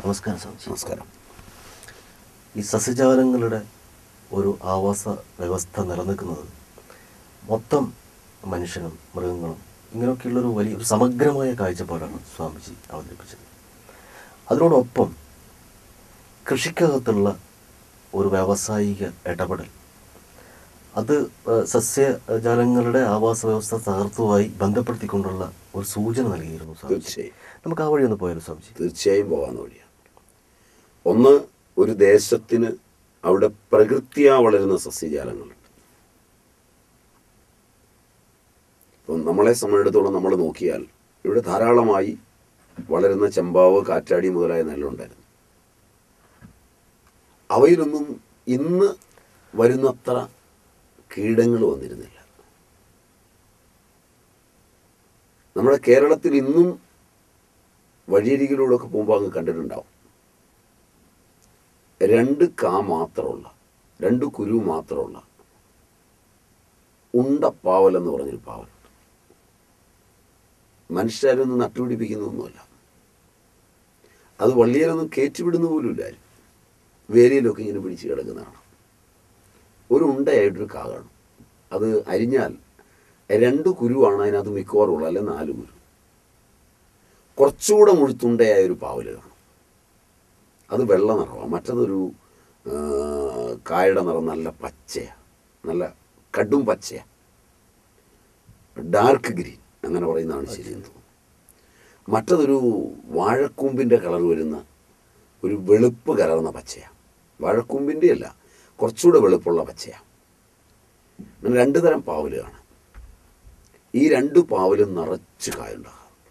നമസ്കാരം സ്വാമിജി നമസ്കാരം ഈ സസ്യജാലങ്ങളുടെ ഒരു ആവാസ വ്യവസ്ഥ നിലനിൽക്കുന്നത് മൊത്തം മനുഷ്യനും മൃഗങ്ങളും ഇങ്ങനെയൊക്കെയുള്ളൊരു വലിയ ഒരു സമഗ്രമായ കാഴ്ചപ്പാടാണ് സ്വാമിജി അവതരിപ്പിച്ചത് അതിനോടൊപ്പം കൃഷിക്കകത്തുള്ള ഒരു വ്യാവസായിക ഇടപെടൽ അത് ഏഹ്, സസ്യജാലങ്ങളുടെ ആവാസ വ്യവസ്ഥ തകർത്തുമായി ബന്ധപ്പെടുത്തിക്കൊണ്ടുള്ള ഒരു സൂചന നൽകിയിരുന്നു സ്വാമിജി തീർച്ചയായും നമുക്ക് ആ വഴി ഒന്ന് പോയാലോ സ്വാമിജി തീർച്ചയായും പോകാവുന്ന വഴിയാണ് ഒന്ന് ഒരു ദേശത്തിന് അവിടെ പ്രകൃതിയാ വളരുന്ന സസ്യജാലങ്ങളുണ്ട് ഇപ്പം നമ്മളെ സംബന്ധിച്ചിടത്തോളം നമ്മൾ നോക്കിയാൽ ഇവിടെ ധാരാളമായി വളരുന്ന ചെമ്പാവ് കാറ്റാടി മുതലായ നെല്ലുണ്ടായിരുന്നു അവയിലൊന്നും ഇന്ന് വരുന്നത്ര കീടങ്ങൾ വന്നിരുന്നില്ല നമ്മുടെ കേരളത്തിൽ ഇന്നും വഴിയരികിലൂടെ ഒക്കെ പോകുമ്പോൾ അങ്ങ് കണ്ടിട്ടുണ്ടാവും രണ്ട് കാ മാത്രമുള്ള രണ്ട് കുരു മാത്രമുള്ള ഉണ്ടപ്പാവൽ എന്ന് പറഞ്ഞൊരു പാവലുണ്ട് മനുഷ്യരൊന്നും നട്ടുപിടിപ്പിക്കുന്നൊന്നുമല്ല അത് വള്ളിയിലൊന്നും കയറ്റിവിടുന്ന പോലും ഇല്ലാരും വേലിയിലൊക്കെ ഇങ്ങനെ പിടിച്ച് കിടക്കുന്നതാണ് ഒരു ഉണ്ടയായിട്ടൊരു കാ കാണും അത് അരിഞ്ഞാൽ രണ്ട് കുരുവാണ് അതിനകത്ത് മിക്കവാറും ഉള്ളത് അല്ലെ നാല് കുരു കുറച്ചുകൂടെ മുഴുത്തുണ്ടയായ ഒരു പാവല് കാണും അത് വെള്ള നിറമാണ് മറ്റതൊരു ആ, കായയുടെ നിറം നല്ല പച്ചയാണ് നല്ല കടും പച്ചയാണ് ഡാർക്ക് ഗ്രീൻ അങ്ങനെ പറയുന്നതാണ് ശരിയെന്ന് തോന്നുന്നു മറ്റതൊരു വാഴക്കൂമ്പിൻ്റെ കളർ വരുന്ന ഒരു വെളുപ്പ് കലർന്ന പച്ചയാണ് വാഴക്കൂമ്പിൻ്റെ അല്ല കുറച്ചുകൂടെ വെളുപ്പുള്ള പച്ചയാണ് അങ്ങനെ രണ്ട് തരം പാവല് കാണാം ഈ രണ്ട് പാവലും നിറച്ച് കായുണ്ടാകാം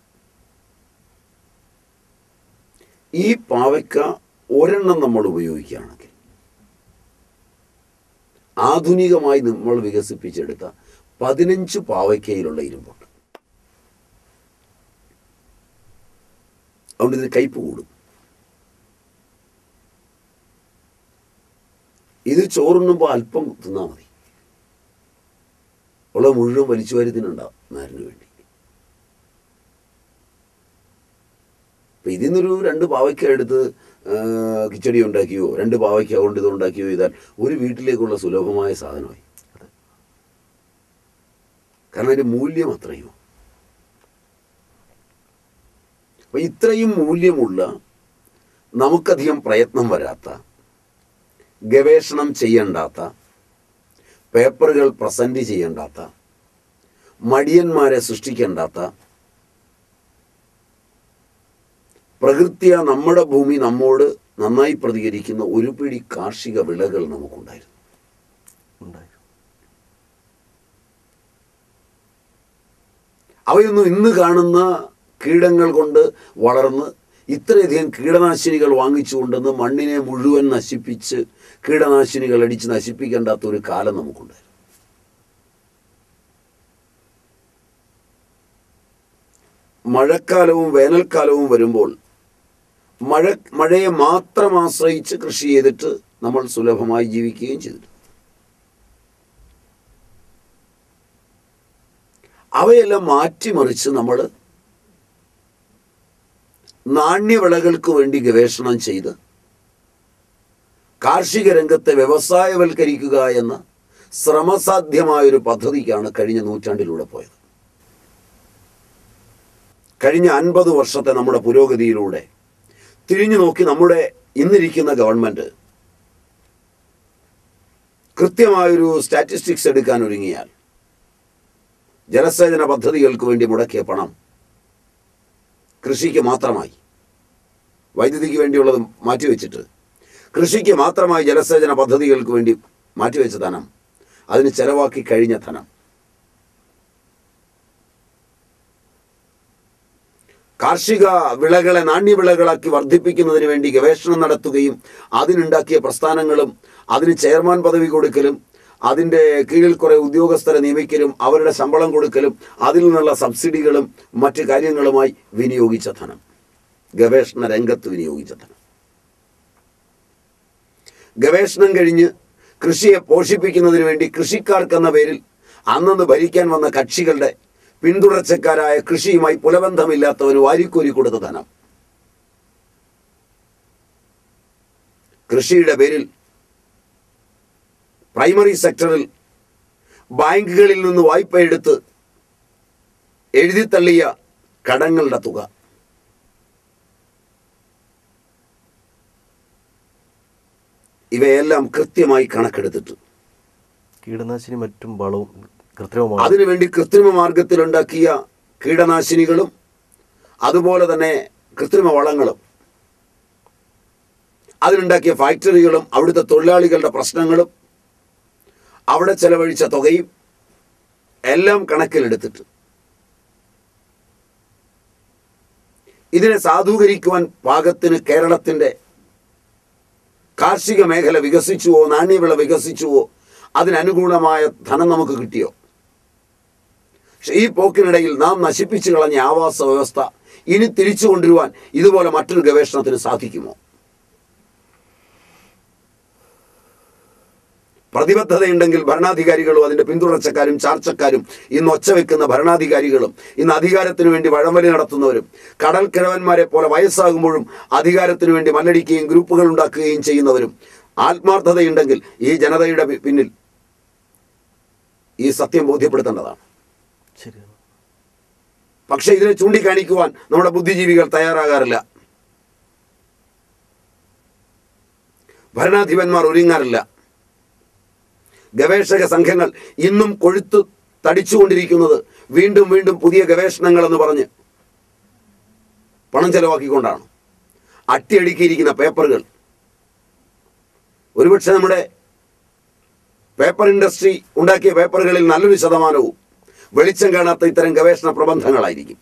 ഈ പാവയ്ക്ക ഒരെണ്ണം നമ്മൾ ഉപയോഗിക്കുകയാണെങ്കിൽ ആധുനികമായി നമ്മൾ വികസിപ്പിച്ചെടുത്ത പതിനഞ്ച് പാവയ്ക്കയിലുള്ള ഇരുമ്പുണ്ട് അതുകൊണ്ട് ഇതിന് കയ്പ് കൂടും ഇത് ചോറുണ്ണുമ്പോൾ അല്പം തിന്നാൽ മതി ഉള്ള മുഴുവൻ വലിച്ചു വാരി തിന്നുണ്ടാവും നാരിന് വേണ്ടി അപ്പം ഇതിൽ നിന്നൊരു രണ്ട് പാവയ്ക്ക എടുത്ത് ആ, കിച്ചടി ഉണ്ടാക്കിയോ രണ്ട് പാവയ്ക്ക കൊണ്ട് ഇത് ഉണ്ടാക്കിയോ ചെയ്താൽ ഒരു വീട്ടിലേക്കുള്ള സുലഭമായ സാധനമായി കാരണം അതിൻ്റെ മൂല്യം അത്രയും അപ്പം ഇത്രയും മൂല്യമുള്ള നമുക്കധികം പ്രയത്നം വരാത്ത ഗവേഷണം ചെയ്യണ്ടാത്ത പേപ്പറുകൾ പ്രസൻറ്റ് ചെയ്യണ്ടാത്ത മടിയന്മാരെ സൃഷ്ടിക്കേണ്ടാത്ത പ്രകൃത്യ നമ്മുടെ ഭൂമി നമ്മോട് നന്നായി പ്രതികരിക്കുന്ന ഒരു പിടി കാർഷിക വിളകൾ നമുക്കുണ്ടായിരുന്നു ഉണ്ടായിരുന്നു അവയൊന്നും ഇന്ന് കാണുന്ന കീടങ്ങൾ കൊണ്ട് വളർന്ന് ഇത്രയധികം കീടനാശിനികൾ വാങ്ങിച്ചുകൊണ്ടെന്ന് മണ്ണിനെ മുഴുവൻ നശിപ്പിച്ച് കീടനാശിനികൾ അടിച്ച് നശിപ്പിക്കേണ്ടാത്ത ഒരു കാലം നമുക്കുണ്ടായിരുന്നു മഴക്കാലവും വേനൽക്കാലവും വരുമ്പോൾ മഴ മഴയെ മാത്രം ആശ്രയിച്ച് കൃഷി ചെയ്തിട്ട് നമ്മൾ സുലഭമായി ജീവിക്കുകയും ചെയ്തിട്ടുണ്ട് അവയെല്ലാം മാറ്റിമറിച്ച് നമ്മൾ നാണ്യവിളകൾക്ക് വേണ്ടി ഗവേഷണം ചെയ്ത് കാർഷിക രംഗത്തെ വ്യവസായവൽക്കരിക്കുക എന്ന ശ്രമസാധ്യമായൊരു പദ്ധതിക്കാണ് കഴിഞ്ഞ നൂറ്റാണ്ടിലൂടെ പോയത് കഴിഞ്ഞ അൻപത് വർഷത്തെ നമ്മുടെ പുരോഗതിയിലൂടെ തിരിഞ്ഞു നോക്കി നമ്മുടെ ഇന്നിരിക്കുന്ന ഗവൺമെന്റ് കൃത്യമായൊരു സ്റ്റാറ്റിസ്റ്റിക്സ് എടുക്കാൻ ഒരുങ്ങിയാൽ ജലസേചന പദ്ധതികൾക്ക് വേണ്ടി മുടക്കിയ പണം കൃഷിക്ക് മാത്രമായി വൈദ്യുതിക്ക് വേണ്ടിയുള്ളത് മാറ്റിവെച്ചിട്ട് കൃഷിക്ക് മാത്രമായി ജലസേചന പദ്ധതികൾക്ക് വേണ്ടി മാറ്റിവെച്ച ധനം അതിന് ചെലവാക്കി കഴിഞ്ഞ ധനം കാർഷിക വിളകളെ നാണ്യവിളകളാക്കി വർദ്ധിപ്പിക്കുന്നതിന് വേണ്ടി ഗവേഷണം നടത്തുകയും അതിനുണ്ടാക്കിയ പ്രസ്ഥാനങ്ങളും അതിന് ചെയർമാൻ പദവി കൊടുക്കലും അതിൻ്റെ കീഴിൽ കുറേ ഉദ്യോഗസ്ഥരെ നിയമിക്കലും അവരുടെ ശമ്പളം കൊടുക്കലും അതിൽ നിന്നുള്ള സബ്സിഡികളും മറ്റ് കാര്യങ്ങളുമായി വിനിയോഗിച്ച ധനം ഗവേഷണ രംഗത്ത് വിനിയോഗിച്ച ധനം ഗവേഷണം കഴിഞ്ഞ് കൃഷിയെ പോഷിപ്പിക്കുന്നതിന് വേണ്ടി കൃഷിക്കാർക്കെന്ന പേരിൽ അന്നന്ന് ഭരിക്കാൻ വന്ന കക്ഷികളുടെ പിന്തുടർച്ചക്കാരായ കൃഷിയുമായി പുലബന്ധമില്ലാത്തവന് വാരിക്കോരി കൊടുത്ത ധനം കൃഷിയുടെ പേരിൽ പ്രൈമറി സെക്ടറിൽ ബാങ്കുകളിൽ നിന്ന് വായ്പ എടുത്ത് എഴുതിത്തള്ളിയ കടങ്ങളുടെ തുക ഇവയെല്ലാം കൃത്യമായി കണക്കെടുത്തിട്ട് കീടനാശിനി മറ്റും വളവും കൃത്രിമമാണ് അതിനുവേണ്ടി കൃത്രിമ മാർഗത്തിലുണ്ടാക്കിയ കീടനാശിനികളും അതുപോലെ തന്നെ കൃത്രിമ വളങ്ങളും അതിനുണ്ടാക്കിയ ഫാക്ടറികളും അവിടുത്തെ തൊഴിലാളികളുടെ പ്രശ്നങ്ങളും അവിടെ ചെലവഴിച്ച തുകയും എല്ലാം കണക്കിലെടുത്തിട്ട് ഇതിനെ സാധൂകരിക്കുവാൻ പാകത്തിന് കേരളത്തിൻ്റെ കാർഷിക മേഖല വികസിച്ചുവോ നാണ്യവിള വികസിച്ചുവോ അതിനനുകൂലമായ ധനം നമുക്ക് കിട്ടിയോ പക്ഷെ ഈ പോക്കിനിടയിൽ നാം നശിപ്പിച്ചു കളഞ്ഞ ആവാസ വ്യവസ്ഥ ഇനി തിരിച്ചു കൊണ്ടുവരുവാൻ ഇതുപോലെ മറ്റൊരു ഗവേഷണത്തിന് സാധിക്കുമോ പ്രതിബദ്ധതയുണ്ടെങ്കിൽ ഭരണാധികാരികളും അതിന്റെ പിന്തുടർച്ചക്കാരും ചാർച്ചക്കാരും ഇന്ന് ഒച്ചവെക്കുന്ന ഭരണാധികാരികളും ഇന്ന് അധികാരത്തിനു വേണ്ടി വഴംവലി നടത്തുന്നവരും കടൽ കിഴവന്മാരെ പോലെ വയസ്സാകുമ്പോഴും അധികാരത്തിനു വേണ്ടി മല്ലടിക്കുകയും ഗ്രൂപ്പുകൾ ഉണ്ടാക്കുകയും ചെയ്യുന്നവരും ആത്മാർത്ഥതയുണ്ടെങ്കിൽ ഈ ജനതയുടെ പി- പിന്നിൽ ഈ സത്യം ബോധ്യപ്പെടുത്തേണ്ടതാണ് ശരിയാണ് പക്ഷെ ഇതിനെ ചൂണ്ടിക്കാണിക്കുവാൻ നമ്മുടെ ബുദ്ധിജീവികൾ തയ്യാറാകാറില്ല ഭരണാധിപന്മാർ ഒരുങ്ങാറില്ല ഗവേഷക സംഘങ്ങൾ ഇന്നും കൊഴുത്തു തടിച്ചുകൊണ്ടിരിക്കുന്നത് വീണ്ടും വീണ്ടും പുതിയ ഗവേഷണങ്ങൾ എന്ന് പറഞ്ഞ് പണം ചെലവാക്കിക്കൊണ്ടാണ് അട്ടിയടുക്കിയിരിക്കുന്ന പേപ്പറുകൾ ഒരുപക്ഷെ നമ്മുടെ പേപ്പർ ഇൻഡസ്ട്രി ഉണ്ടാക്കിയ പേപ്പറുകളിൽ നല്ലൊരു ശതമാനവും വെളിച്ചം കാണാത്ത ഇത്തരം ഗവേഷണ പ്രബന്ധങ്ങളായിരിക്കും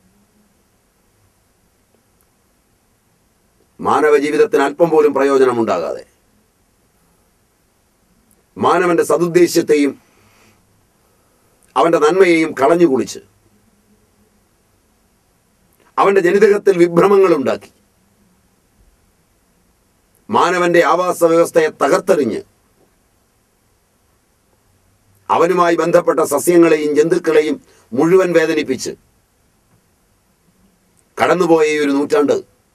മാനവ ജീവിതത്തിന് അല്പം പോലും പ്രയോജനമുണ്ടാകാതെ മാനവന്റെ സതുദ്ദേശ്യത്തെയും അവന്റെ നന്മയെയും കളഞ്ഞു കുളിച്ച് അവന്റെ ജനിതകത്തിൽ വിഭ്രമങ്ങൾ ഉണ്ടാക്കി മാനവന്റെ ആവാസ വ്യവസ്ഥയെ തകർത്തെറിഞ്ഞ് അവനുമായി ബന്ധപ്പെട്ട സസ്യങ്ങളെയും ജന്തുക്കളെയും മുഴുവൻ വേദനിപ്പിച്ച് കടന്നുപോയ ഈ ഒരു നൂറ്റാണ്ട്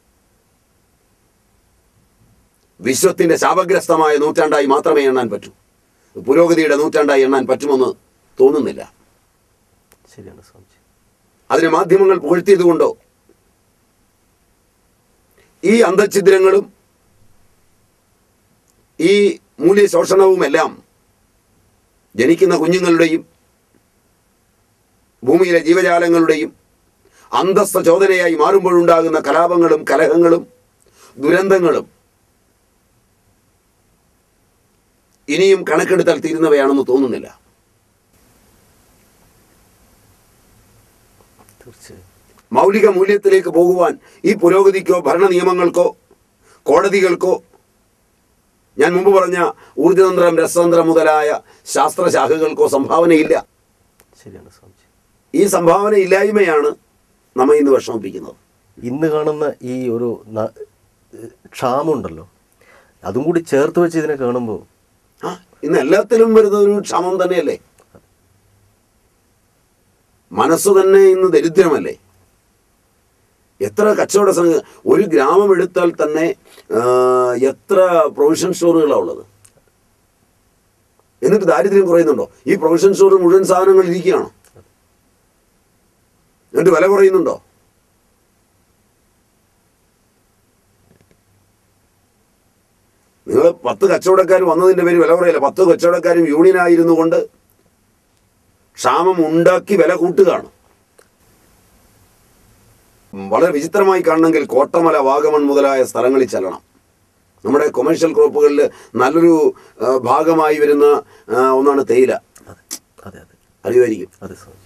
വിശ്വത്തിന്റെ ശാപഗ്രസ്തമായ നൂറ്റാണ്ടായി മാത്രമേ എണ്ണാൻ പറ്റൂ പുരോഗതിയുടെ നൂറ്റാണ്ടായി എണ്ണാൻ പറ്റുമെന്ന് തോന്നുന്നില്ല ശരിയാണ് സ്വാമിജി അതിന് മാധ്യമങ്ങൾ പുകഴ്ത്തിയതുകൊണ്ടോ ഈ അന്തഛിദ്രങ്ങളും ഈ മൂല്യശോഷണവുമെല്ലാം ജനിക്കുന്ന കുഞ്ഞുങ്ങളുടെയും ഭൂമിയിലെ ജീവജാലങ്ങളുടെയും അന്തസ്ഥ ചോദനയായി മാറുമ്പോഴുണ്ടാകുന്ന കലാപങ്ങളും കലഹങ്ങളും ദുരന്തങ്ങളും ഇനിയും കണക്കെടുത്താൽ തീരുന്നവയാണെന്ന് തോന്നുന്നില്ല തീർച്ചയായും മൗലിക മൂല്യത്തിലേക്ക് പോകുവാൻ ഈ പുരോഗതിക്കോ ഭരണ നിയമങ്ങൾക്കോ കോടതികൾക്കോ ഞാൻ മുമ്പ് പറഞ്ഞ ഊർജതന്ത്രം രസതന്ത്രം മുതലായ ശാസ്ത്രശാഖകൾക്കോ സംഭാവനയില്ല ശരിയാണ് സ്വാമിജി ഈ സംഭാവന ഇല്ലായ്മയാണ് നമ്മെ ഇന്ന് വിഷമിപ്പിക്കുന്നത് ഇന്ന് കാണുന്ന ഈ ഒരു ന- ക്ഷാമമുണ്ടല്ലോ അതും കൂടി ചേർത്ത് വെച്ച് ഇതിനെ കാണുമ്പോൾ ആ ഇന്ന് എല്ലാത്തിലും വരുന്ന ഒരു ക്ഷമം തന്നെയല്ലേ മനസ്സ് തന്നെ ഇന്ന് ദരിദ്രമല്ലേ എത്ര കച്ചവട സംഘ ഒരു ഗ്രാമം എടുത്താൽ തന്നെ ആ, എത്ര പ്രൊവിഷൻ സ്റ്റോറുകളാണ് ഉള്ളത് എന്നിട്ട് ദാരിദ്ര്യം കുറയുന്നുണ്ടോ ഈ പ്രൊവിഷൻ സ്റ്റോറിൽ മുഴുവൻ സാധനങ്ങൾ ഇരിക്കുകയാണോ എന്നിട്ട് വില കുറയുന്നുണ്ടോ നിങ്ങൾ പത്ത് കച്ചവടക്കാർ വന്നതിന്റെ പേര് വില കുറയില്ല പത്ത് കച്ചവടക്കാരും യൂണിയനായിരുന്നു കൊണ്ട് ക്ഷാമം ഉണ്ടാക്കി വില കൂട്ടുകയാണ് വളരെ വിചിത്രമായി കാണണമെങ്കിൽ കോട്ടമല വാഗമൺ മുതലായ സ്ഥലങ്ങളിൽ ചെല്ലണം നമ്മുടെ കൊമേഴ്ഷ്യൽ ക്രോപ്പുകളിൽ നല്ലൊരു ആ, ഭാഗമായി വരുന്ന ആ, ഒന്നാണ് തേയില അതെ അതെ അതെ അറിയുമായിരിക്കും അതെ സ്വാമിജി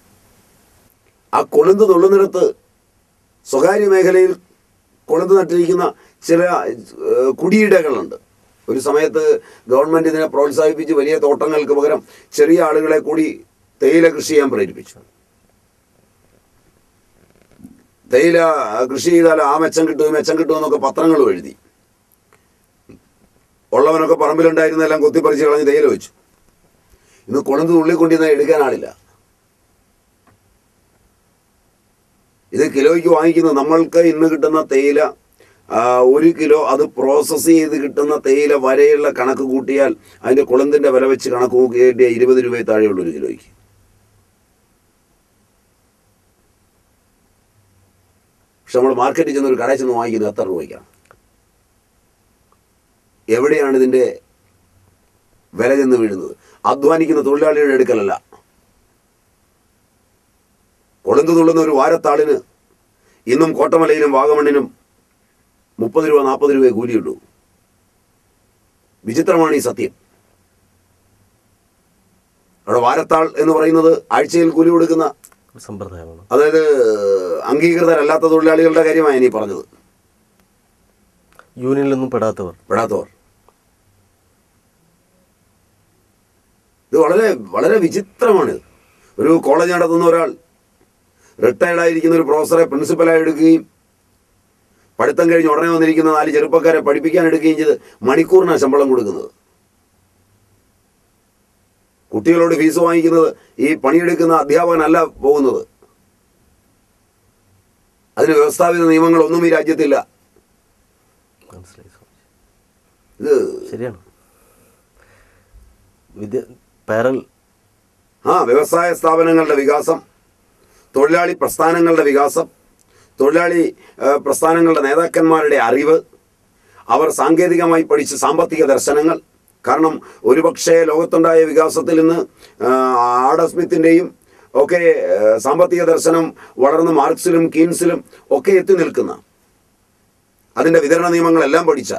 ആ കൊളുന്ത് നുള്ളുന്നിടത്ത് സ്വകാര്യ മേഖലയിൽ കൊളുന്ത് നട്ടിരിക്കുന്ന ചില ഏഹ്, കുടിയിടകളുണ്ട് ഒരു സമയത്ത് ഗവൺമെന്റ് ഇതിനെ പ്രോത്സാഹിപ്പിച്ച് വലിയ തോട്ടങ്ങൾക്ക് പകരം ചെറിയ ആളുകളെ കൂടി തേയില കൃഷി ചെയ്യാൻ പ്രേരിപ്പിച്ചു തേയില കൃഷി ചെയ്താൽ ആ മെച്ചം കിട്ടും ഈ മെച്ചം കിട്ടും എന്നൊക്കെ പത്രങ്ങളും എഴുതി ഉള്ളവനൊക്കെ പറമ്പിലുണ്ടായിരുന്നെല്ലാം കൊത്തിപ്പറിച്ച് കളഞ്ഞ് തേയില വെച്ചു ഇന്ന് കൊളുന്ത് ഉള്ളിക്കൊണ്ടിരുന്ന എടുക്കാൻ ആളില്ല ഇത് കിലോയ്ക്ക് വാങ്ങിക്കുന്ന നമ്മൾക്ക് ഇന്ന് കിട്ടുന്ന തേയില ആ, ഒരു കിലോ അത് പ്രോസസ്സ് ചെയ്ത് കിട്ടുന്ന തേയില വരെയുള്ള കണക്ക് കൂട്ടിയാൽ അതിൻ്റെ കുളന്തിൻ്റെ വില വെച്ച് കണക്ക് കൂട്ടിയ ഇരുപത് രൂപയെ താഴെയുള്ളൂ ഒരു കിലോയ്ക്ക് പക്ഷെ നമ്മൾ മാർക്കറ്റിൽ ചെന്ന് ഒരു കടയിൽ ചെന്ന് വാങ്ങിക്കുന്നത് എത്ര രൂപയ്ക്കാണ് എവിടെയാണ് ഇതിൻ്റെ വില ചെന്ന് വീഴുന്നത് അധ്വാനിക്കുന്ന തൊഴിലാളിയുടെ അടുക്കലല്ല കൊളുന്ത് തുള്ളുന്ന ഒരു വാരത്താളിന് ഇന്നും കോട്ടമലയിലും വാഗമണ്ണിനും മുപ്പത് രൂപ നാൽപ്പത് രൂപയെ കൂലിയുള്ളൂ വിചിത്രമാണ് ഈ സത്യം അവിടെ വാരത്താൾ എന്ന് പറയുന്നത് ആഴ്ചയിൽ കൂലി കൊടുക്കുന്ന ഒരു സമ്പ്രദായമാണ് അതായത് അംഗീകൃതരല്ലാത്ത തൊഴിലാളികളുടെ കാര്യമാണ് ഇനി പറഞ്ഞത് യൂണിയനിലൊന്നും പെടാത്തവർ പെടാത്തവർ ഇത് വളരെ വളരെ വിചിത്രമാണ് ഒരു കോളേജ് നടത്തുന്ന ഒരാൾ റിട്ടയർഡ് ആയിരിക്കുന്ന ഒരു പ്രൊഫസറെ പ്രിൻസിപ്പലായി എടുക്കുകയും പഠിത്തം കഴിഞ്ഞ് ഉടനെ വന്നിരിക്കുന്ന നാല് ചെറുപ്പക്കാരെ പഠിപ്പിക്കാൻ എടുക്കുകയും ചെയ്ത് മണിക്കൂറിനാണ് ശമ്പളം കൊടുക്കുന്നത് കുട്ടികളോട് ഫീസ് വാങ്ങിക്കുന്നത് ഈ പണിയെടുക്കുന്ന അധ്യാപകനല്ല പോകുന്നത് അതിന് വ്യവസ്ഥാപിത നിയമങ്ങളൊന്നും ഈ രാജ്യത്തില്ല മനസ്സിലായി സ്വാമിജി ഇത് ശരിയാണ് വിദ്യ പാരൽ ആ വ്യവസായ സ്ഥാപനങ്ങളുടെ വികാസം തൊഴിലാളി പ്രസ്ഥാനങ്ങളുടെ വികാസം തൊഴിലാളി ആ, പ്രസ്ഥാനങ്ങളുടെ നേതാക്കന്മാരുടെ അറിവ് അവർ സാങ്കേതികമായി പഠിച്ച സാമ്പത്തിക ദർശനങ്ങൾ കാരണം ഒരുപക്ഷെ ലോകത്തുണ്ടായ വികാസത്തിൽ നിന്ന് ആ, ആഡം സ്മിത്തിൻ്റെയും ഒക്കെ ആ, സാമ്പത്തിക ദർശനം വളർന്ന് മാർക്സിലും കീൻസിലും ഒക്കെ എത്തി നിൽക്കുന്ന അതിൻ്റെ വിതരണ നിയമങ്ങളെല്ലാം പഠിച്ച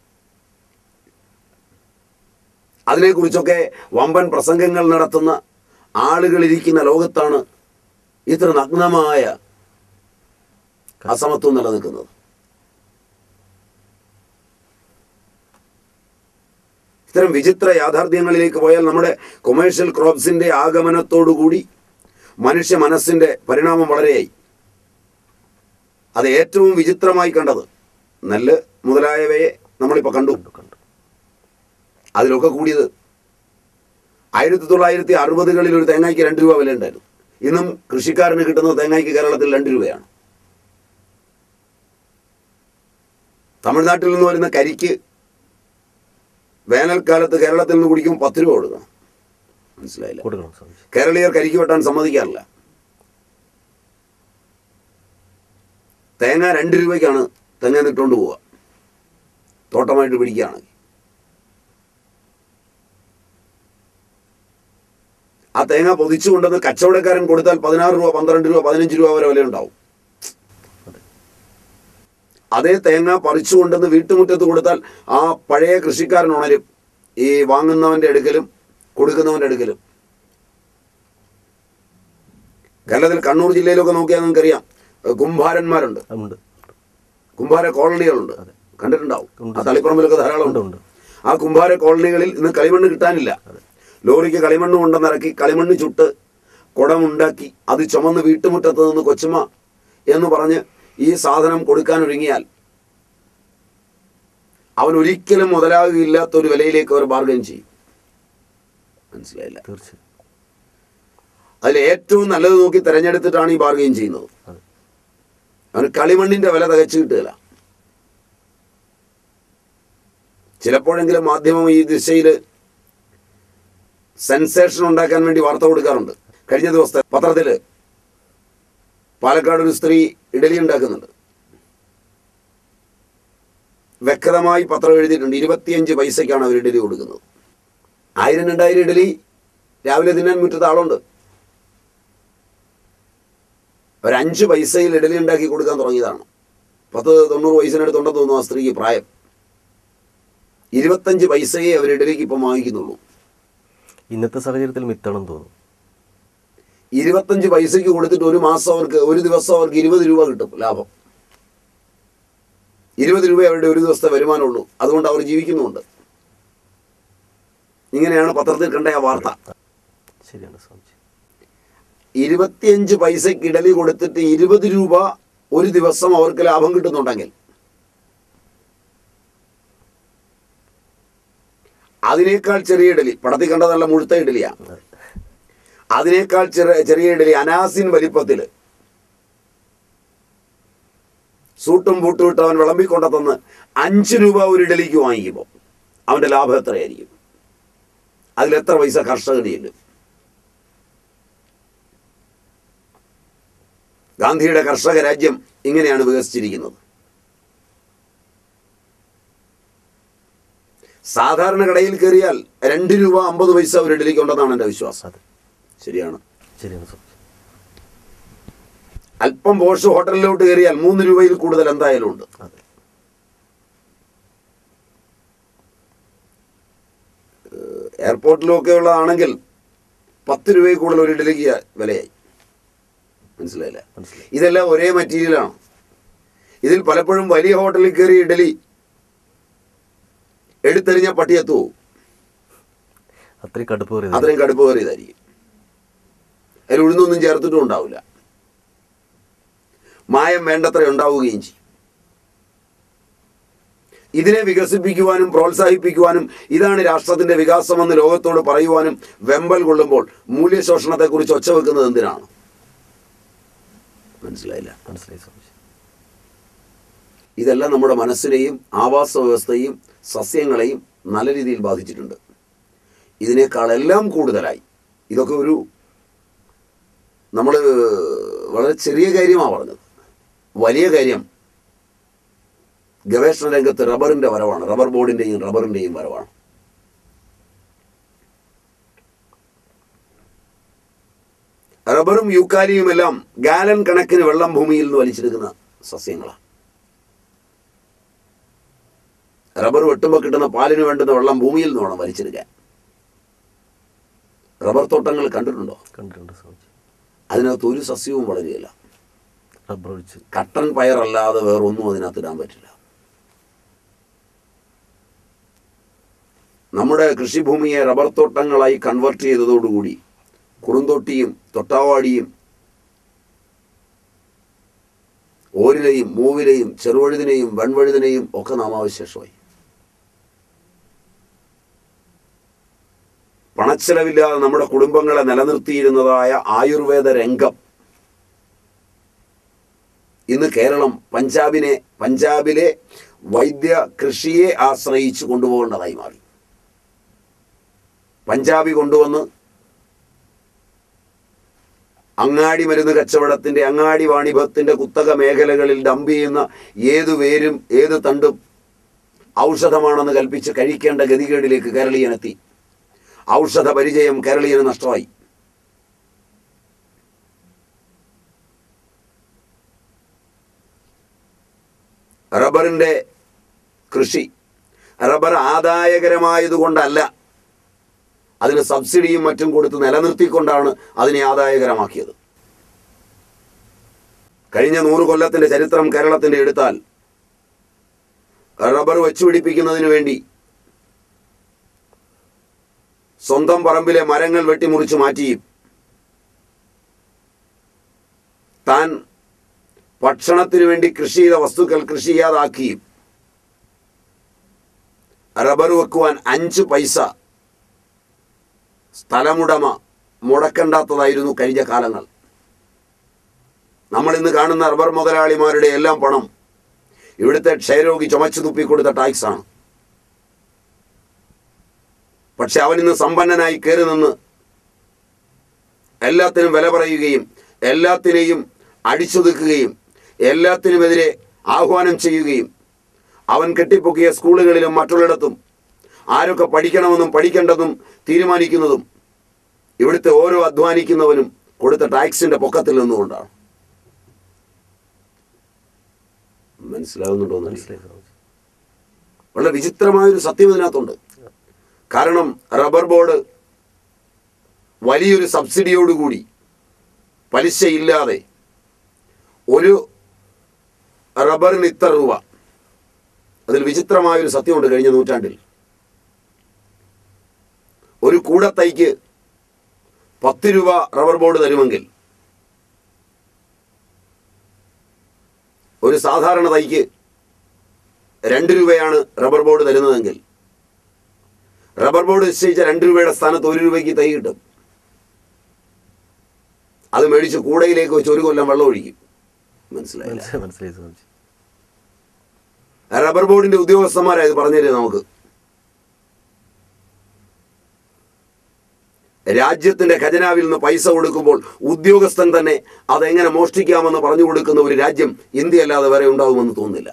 അതിനെക്കുറിച്ചൊക്കെ വമ്പൻ പ്രസംഗങ്ങൾ നടത്തുന്ന ആളുകളിരിക്കുന്ന ലോകത്താണ് ഇത്ര നഗ്നമായ അസമത്വം നിലനിൽക്കുന്നത് ഇത്തരം വിചിത്ര യാഥാർത്ഥ്യങ്ങളിലേക്ക് പോയാൽ നമ്മുടെ കൊമേഴ്ഷ്യൽ ക്രോപ്സിന്റെ ആഗമനത്തോടുകൂടി മനുഷ്യ മനസ്സിന്റെ പരിണാമം വളരെയായി അത് ഏറ്റവും വിചിത്രമായി കണ്ടത് നെല്ല് മുതലായവയെ നമ്മളിപ്പോൾ കണ്ടു കണ്ടു അതിലൊക്കെ കൂടിയത് ആയിരത്തി തൊള്ളായിരത്തി അറുപതുകളിൽ ഒരു തേങ്ങയ്ക്ക് രണ്ട് രൂപ വില ഉണ്ടായിരുന്നു ഇന്നും കൃഷിക്കാരന് കിട്ടുന്ന തേങ്ങയ്ക്ക് കേരളത്തിൽ രണ്ട് രൂപയാണ് തമിഴ്നാട്ടിൽ നിന്ന് വരുന്ന കരിക്ക് വേനൽക്കാലത്ത് കേരളത്തിൽ നിന്ന് കുടിക്കുമ്പോൾ പത്ത് രൂപ കൊടുക്കണം മനസ്സിലായില്ല കൊടുക്കണം സ്വാമിജി കേരളീയർ കരിക്ക് വെട്ടാൻ സമ്മതിക്കാറില്ല തേങ്ങ രണ്ട് രൂപയ്ക്കാണ് തെങ്ങ നിട്ടുകൊണ്ട് പോവുക തോട്ടമായിട്ട് പിടിക്കുകയാണെങ്കിൽ ആ തേങ്ങ പൊതിച്ചു കൊണ്ടുവന്ന് കച്ചവടക്കാരൻ കൊടുത്താൽ പതിനാറ് രൂപ പന്ത്രണ്ട് രൂപ പതിനഞ്ച് രൂപ വരെ വില ഉണ്ടാവും അതേ തേങ്ങ പറിച്ചു കൊണ്ടുവന്ന് വീട്ടുമുറ്റത്ത് കൊടുത്താൽ ആ പഴയ കൃഷിക്കാരൻ ഉണരും ഈ വാങ്ങുന്നവന്റെ അടുക്കലും കൊടുക്കുന്നവന്റെ അടുക്കലും കേരളത്തിൽ കണ്ണൂർ ജില്ലയിലൊക്കെ നോക്കിയാൽ നിങ്ങൾക്കറിയാം ഏഹ് കുംഭാരന്മാരുണ്ട് ഉണ്ട് കുംഭാര കോളനികളുണ്ട് അതെ. കണ്ടിട്ടുണ്ടാവും ഉണ്ട്. ആ തളിപ്പറമ്പിലൊക്കെ ധാരാളം ഉണ്ട് ഉണ്ട് ഉണ്ട് ആ കുംഭാര കോളനികളിൽ ഇന്ന് കളിമണ്ണ് കിട്ടാനില്ല ലോറിക്ക് കളിമണ്ണ് കൊണ്ടുവന്നിറക്കി കളിമണ്ണ് ചുട്ട് കുടമുണ്ടാക്കി അത് ചുമന്ന് വീട്ടുമുറ്റത്ത് നിന്ന് കൊച്ചുമ എന്ന് പറഞ്ഞ് ഈ സാധനം കൊടുക്കാൻ ഒരുങ്ങിയാൽ അവൻ ഒരിക്കലും മുതലാകുകയില്ലാത്ത ഒരു വിലയിലേക്ക് അവർ ബാർഗൈൻ ചെയ്യും മനസ്സിലായില്ല തീർച്ചയായും അതിൽ ഏറ്റവും നല്ലത് നോക്കി തിരഞ്ഞെടുത്തിട്ടാണ് ഈ ബാർഗൈൻ ചെയ്യുന്നത് അതെ അവന് കളിമണ്ണിന്റെ വില തികച്ചു കിട്ടുകയില്ല ചിലപ്പോഴെങ്കിലും മാധ്യമം ഈ ദിശയിൽ സെൻസേഷൻ ഉണ്ടാക്കാൻ വേണ്ടി വാർത്ത കൊടുക്കാറുണ്ട് കഴിഞ്ഞ ദിവസത്തെ പത്രത്തിൽ പാലക്കാട് ഒരു സ്ത്രീ ഇഡലി ഉണ്ടാക്കുന്നുണ്ട് വ്യക്തമായി പത്രം എഴുതിയിട്ടുണ്ട് ഇരുപത്തിയഞ്ച് പൈസയ്ക്കാണ് അവർ ഇഡലി കൊടുക്കുന്നത് ആയിരം രണ്ടായിരം ഇഡലി രാവിലെ തിന്നാൻ മുറ്റത്ത് ആളുണ്ട് ഒരു അഞ്ച് പൈസയിൽ ഇഡലി ഉണ്ടാക്കി കൊടുക്കാൻ തുടങ്ങിയതാണ് പത്ത് തൊണ്ണൂറ് വയസ്സിനടുത്തുണ്ടെന്ന് തോന്നുന്നു ആ സ്ത്രീക്ക് പ്രായം ഇരുപത്തഞ്ച് പൈസയെ അവർ ഇഡലിക്ക് ഇപ്പം വാങ്ങിക്കുന്നുള്ളൂ ഇന്നത്തെ സാഹചര്യത്തിൽ മിത്താണെന്ന് തോന്നുന്നു ഇരുപത്തഞ്ച് പൈസയ്ക്ക് കൊടുത്തിട്ട് ഒരു മാസം അവർക്ക് ഒരു ദിവസം അവർക്ക് ഇരുപത് രൂപ കിട്ടും ലാഭം ഇരുപത് രൂപ അവരുടെ ഒരു ദിവസത്തെ വരുമാനമുള്ളൂ അതുകൊണ്ട് അവർ ജീവിക്കുന്നുമുണ്ട് ഇങ്ങനെയാണ് പത്രത്തിൽ കണ്ട ആ വാർത്ത ശരിയാണ് സ്വാമിജി ഇരുപത്തിയഞ്ച് പൈസയ്ക്ക് ഇഡലി കൊടുത്തിട്ട് ഇരുപത് രൂപ ഒരു ദിവസം അവർക്ക് ലാഭം കിട്ടുന്നുണ്ടെങ്കിൽ അതിനേക്കാൾ ചെറിയ ഇഡലി പടത്തിൽ കണ്ട നല്ല മുഴുത്ത ഇഡലിയാണ് അതെ അതിനേക്കാൾ ചെറിയ ചെറിയ ഇഡലി അനാസിൻ വലിപ്പത്തിൽ സൂട്ടും ബൂട്ടും ഇട്ട് അവൻ വിളമ്പിക്കൊണ്ട തന്ന് അഞ്ച് രൂപ ഒരു ഇഡലിക്ക് വാങ്ങിക്കുമ്പോൾ അവൻ്റെ ലാഭം എത്രയായിരിക്കും അതിലെത്ര പൈസ കർഷകനില്ല ഗാന്ധിയുടെ കർഷക രാജ്യം ഇങ്ങനെയാണ് വികസിച്ചിരിക്കുന്നത് സാധാരണ കടയിൽ കയറിയാൽ രണ്ട് രൂപ അമ്പത് പൈസ ഒരു ഇഡലിക്ക് ഉണ്ടെന്നാണ് എൻ്റെ വിശ്വാസം അതെ ശരിയാണ് ശരിയാണ് സ്വാമിജി അല്പം പോഷ് ഹോട്ടലിലോട്ട് കയറിയാൽ മൂന്ന് രൂപയിൽ കൂടുതൽ എന്തായാലും ഉണ്ട് അതെ എയർപോർട്ടിലൊക്കെ ഉള്ളതാണെങ്കിൽ പത്ത് രൂപയിൽ കൂടുതൽ ഒരു ഇഡലിക്ക് വിലയായി മനസ്സിലായില്ല മനസ്സിലായി ഇതെല്ലാം ഒരേ മെറ്റീരിയലാണ് ഇതിൽ പലപ്പോഴും വലിയ ഹോട്ടലിൽ കയറി ഇഡലി എടുത്തെറിഞ്ഞ പട്ടിയെത്തു പോകും അത്രയും കടുപ്പ് കയറി അത്രയും കടുപ്പ് കയറിയതായിരിക്കും അതിൽ ഉഴുന്നൊന്നും ചേർത്തിട്ടും ഉണ്ടാവില്ല മായം വേണ്ടത്ര ഉണ്ടാവുകയും ചെയ്യും ഇതിനെ വികസിപ്പിക്കുവാനും പ്രോത്സാഹിപ്പിക്കുവാനും ഇതാണ് രാഷ്ട്രത്തിന്റെ വികാസമെന്ന് ലോകത്തോട് പറയുവാനും വെമ്പൽ കൊള്ളുമ്പോൾ മൂല്യശോഷണത്തെക്കുറിച്ച് ഒച്ച വെക്കുന്നത് എന്തിനാണ് മനസ്സിലായില്ല മനസ്സിലായി സ്വാമിജി ഇതെല്ലാം നമ്മുടെ മനസ്സിനെയും ആവാസ വ്യവസ്ഥയെയും സസ്യങ്ങളെയും നല്ല രീതിയിൽ ബാധിച്ചിട്ടുണ്ട് ഇതിനേക്കാളെല്ലാം കൂടുതലായി ഇതൊക്കെ ഒരു നമ്മൾ വളരെ ചെറിയ കാര്യമാണ് പറഞ്ഞത് വലിയ കാര്യം ഗവേഷണ രംഗത്ത് റബ്ബറിൻ്റെ വരവാണ് റബ്ബർ ബോർഡിൻ്റെയും റബ്ബറിൻ്റെയും വരവാണ് റബ്ബറും യൂക്കാലിയും എല്ലാം ഗാലൻ കണക്കിന് വെള്ളം ഭൂമിയിൽ നിന്ന് വലിച്ചെടുക്കുന്ന സസ്യങ്ങളാണ് റബ്ബർ വെട്ടുമ്പോൾ കിട്ടുന്ന പാലിന് വേണ്ടുന്ന വെള്ളം ഭൂമിയിൽ നിന്ന് വേണം വലിച്ചെടുക്കാൻ റബ്ബർ തോട്ടങ്ങൾ കണ്ടിട്ടുണ്ടോ കണ്ടിട്ടുണ്ട് സ്വാമിജി അതിനകത്ത് ഒരു സസ്യവും വളരുകയില്ല റബ്ബർ ഒഴിച്ച് കട്ടൻ പയറല്ലാതെ വേറൊന്നും അതിനകത്ത് ഇടാൻ പറ്റില്ല നമ്മുടെ കൃഷിഭൂമിയെ റബ്ബർ തോട്ടങ്ങളായി കൺവെർട്ട് ചെയ്തതോടുകൂടി കുറുന്തോട്ടിയും തൊട്ടാവാടിയും ഓരിലയും മൂവിലയും ചെറുവഴുതിനെയും വെൺവഴുതിനെയും ഒക്കെ നാമാവശേഷമായി പണച്ചെലവില്ലാതെ നമ്മുടെ കുടുംബങ്ങളെ നിലനിർത്തിയിരുന്നതായ ആയുർവേദ രംഗം ഇന്ന് കേരളം പഞ്ചാബിനെ പഞ്ചാബിലെ വൈദ്യ കൃഷിയെ ആശ്രയിച്ച് കൊണ്ടുപോകേണ്ടതായി മാറി പഞ്ചാബി കൊണ്ടുവന്ന് അങ്ങാടി മരുന്ന് കച്ചവടത്തിന്റെ അങ്ങാടി വാണിഭത്തിന്റെ കുത്തക മേഖലകളിൽ ഡംപ് ചെയ്യുന്ന ഏതു വേരും ഏത് തണ്ടും ഔഷധമാണെന്ന് കൽപ്പിച്ച് കഴിക്കേണ്ട ഗതികേടിലേക്ക് കേരളീയനെത്തി ഔഷധ പരിചയം കേരളീയന് നഷ്ടമായി റബ്ബറിന്റെ കൃഷി റബ്ബർ ആദായകരമായതുകൊണ്ടല്ല അതിന് സബ്സിഡിയും മറ്റും കൊടുത്ത് നിലനിർത്തിക്കൊണ്ടാണ് അതിനെ ആദായകരമാക്കിയത് കഴിഞ്ഞ നൂറ് കൊല്ലത്തിന്റെ ചരിത്രം കേരളത്തിന്റെ എടുത്താൽ റബ്ബർ വെച്ചുപിടിപ്പിക്കുന്നതിന് വേണ്ടി സ്വന്തം പറമ്പിലെ മരങ്ങൾ വെട്ടിമുറിച്ച് മാറ്റിയും താൻ ഭക്ഷണത്തിന് വേണ്ടി കൃഷി ചെയ്ത വസ്തുക്കൾ കൃഷി ചെയ്യാതാക്കിയും റബ്ബർ വെക്കുവാൻ അഞ്ച് പൈസ സ്ഥലമുടമ മുടക്കണ്ടാത്തതായിരുന്നു കഴിഞ്ഞ കാലങ്ങൾ നമ്മൾ ഇന്ന് കാണുന്ന റബ്ബർ മുതലാളിമാരുടെ എല്ലാം പണം ഇവിടുത്തെ ക്ഷയരോഗി ചുമച്ചു തുപ്പിക്കൊടുത്ത ടാക്സ് ആണ് പക്ഷെ അവൻ ഇന്ന് സമ്പന്നനായി കയറി നിന്ന് എല്ലാത്തിനും വില പറയുകയും എല്ലാത്തിനെയും അടിച്ചൊതുക്കുകയും എല്ലാത്തിനുമെതിരെ ആഹ്വാനം ചെയ്യുകയും അവൻ കെട്ടിപ്പൊക്കിയ സ്കൂളുകളിലും മറ്റുള്ളിടത്തും ആരൊക്കെ പഠിക്കണമെന്നും പഠിക്കേണ്ടതും തീരുമാനിക്കുന്നതും ഇവിടുത്തെ ഓരോ അധ്വാനിക്കുന്നവനും കൊടുത്ത ടാക്സിന്റെ പൊക്കത്തിൽ നിന്നുകൊണ്ടാണ് മനസ്സിലാവുന്നുണ്ടോ എന്ന് മനസ്സിലായി സ്വാമിജി വളരെ വിചിത്രമായൊരു സത്യം ഇതിനകത്തുണ്ട് കാരണം റബ്ബർ ബോർഡ് വലിയൊരു സബ്സിഡിയോടുകൂടി പലിശയില്ലാതെ ഒരു റബ്ബറിന് ഇത്ര രൂപ അതിൽ വിചിത്രമായൊരു സത്യമുണ്ട് കഴിഞ്ഞ നൂറ്റാണ്ടിൽ ഒരു കൂടത്തൈക്ക് പത്ത് രൂപ റബ്ബർ ബോർഡ് തരുമെങ്കിൽ ഒരു സാധാരണ തൈക്ക് രണ്ട് രൂപയാണ് റബ്ബർ ബോർഡ് തരുന്നതെങ്കിൽ റബ്ബർ ബോർഡ് നിശ്ചയിച്ച രണ്ട് രൂപയുടെ സ്ഥാനത്ത് ഒരു രൂപയ്ക്ക് തൈ കിട്ടും അത് മേടിച്ച് കൂടയിലേക്ക് വെച്ച് ഒരു കൊല്ലം വെള്ളം ഒഴിക്കും മനസ്സിലായില്ല മനസ്സിലായി മനസ്സിലായി സ്വാമിജി റബ്ബർ ബോർഡിന്റെ ഉദ്യോഗസ്ഥന്മാരായത് പറഞ്ഞു തരുന്നത് നമുക്ക് രാജ്യത്തിന്റെ ഖജനാവിൽ നിന്ന് പൈസ കൊടുക്കുമ്പോൾ ഉദ്യോഗസ്ഥൻ തന്നെ അതെങ്ങനെ മോഷ്ടിക്കാമെന്ന് പറഞ്ഞു കൊടുക്കുന്ന ഒരു രാജ്യം ഇന്ത്യ അല്ലാതെ വരെ ഉണ്ടാവുമെന്ന് തോന്നുന്നില്ല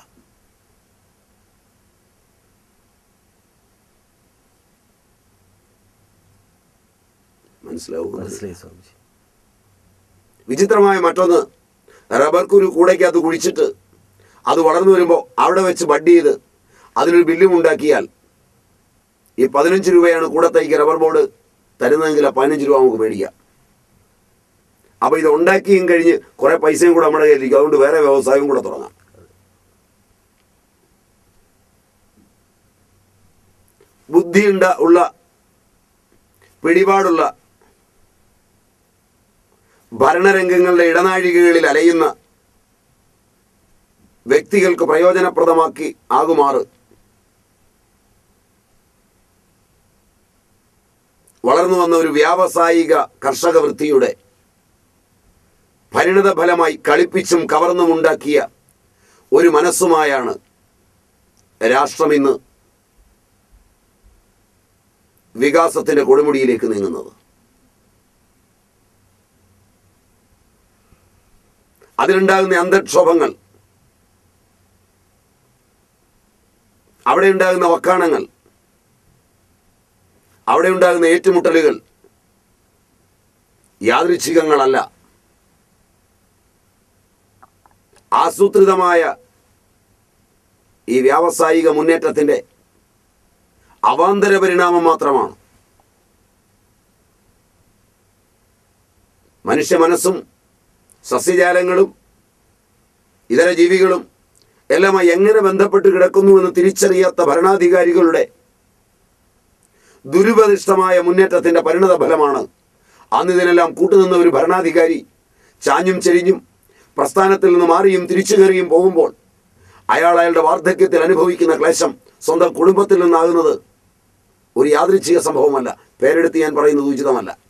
മനസ്സിലാവും മനസ്സിലായി സ്വാമിജി വിചിത്രമായ മറ്റൊന്ന് റബ്ബർ കുരു കൂടയ്ക്കകത്ത് കുഴിച്ചിട്ട് അത് വളർന്നു വരുമ്പോൾ അവിടെ വെച്ച് ബഡ് ചെയ്ത് അതിനൊരു ബില്ലും ഉണ്ടാക്കിയാൽ ഈ പതിനഞ്ച് രൂപയാണ് കൂടത്തേക്ക് റബ്ബർ ബോർഡ് തരുന്നതെങ്കിൽ ആ പതിനഞ്ച് രൂപ നമുക്ക് മേടിക്കാം അപ്പോൾ ഇത് ഉണ്ടാക്കിയും കഴിഞ്ഞ് കുറേ പൈസയും കൂടെ നമ്മുടെ കയ്യിലിരിക്കും അതുകൊണ്ട് വേറെ വ്യവസായവും കൂടെ തുടങ്ങാം ബുദ്ധിയുണ്ട ഉള്ള പിടിപാടുള്ള ഭരണരംഗങ്ങളുടെ ഇടനാഴികകളിൽ അലയുന്ന വ്യക്തികൾക്ക് പ്രയോജനപ്രദമാക്കി ആകുമാറ് വളർന്നു വന്ന ഒരു വ്യാവസായിക കർഷക വൃത്തിയുടെ പരിണത ഫലമായി കളിപ്പിച്ചും കവർന്നും ഉണ്ടാക്കിയ ഒരു മനസ്സുമായാണ് രാഷ്ട്രം ഇന്ന് വികാസത്തിന്റെ കൊടുമുടിയിലേക്ക് നീങ്ങുന്നത് അതിലുണ്ടാകുന്ന അന്തക്ഷോഭങ്ങൾ അവിടെ ഉണ്ടാകുന്ന വക്കാണങ്ങൾ അവിടെ ഉണ്ടാകുന്ന ഏറ്റുമുട്ടലുകൾ യാദൃച്ഛികങ്ങളല്ല ആസൂത്രിതമായ ഈ വ്യാവസായിക മുന്നേറ്റത്തിൻ്റെ അവാന്തര പരിണാമം മാത്രമാണ് മനുഷ്യ മനസ്സും സസ്യജാലങ്ങളും ഇതര ജീവികളും എല്ലാമായി എങ്ങനെ ബന്ധപ്പെട്ട് കിടക്കുന്നുവെന്ന് തിരിച്ചറിയാത്ത ഭരണാധികാരികളുടെ ദുരുപദിഷ്ടമായ മുന്നേറ്റത്തിന്റെ പരിണത ഫലമാണ് അന്ന് ഇതിനെല്ലാം കൂട്ടുനിന്ന ഒരു ഭരണാധികാരി ചാഞ്ഞും ചെരിഞ്ഞും പ്രസ്ഥാനത്തിൽ നിന്ന് മാറിയും തിരിച്ചു കയറിയും പോകുമ്പോൾ അയാൾ അയാളുടെ വാർദ്ധക്യത്തിൽ അനുഭവിക്കുന്ന ക്ലേശം സ്വന്തം കുടുംബത്തിൽ നിന്നാകുന്നത് ഒരു യാദൃച്ഛിക സംഭവമല്ല പേരെടുത്ത് ഞാൻ പറയുന്നത് ഉചിതമല്ല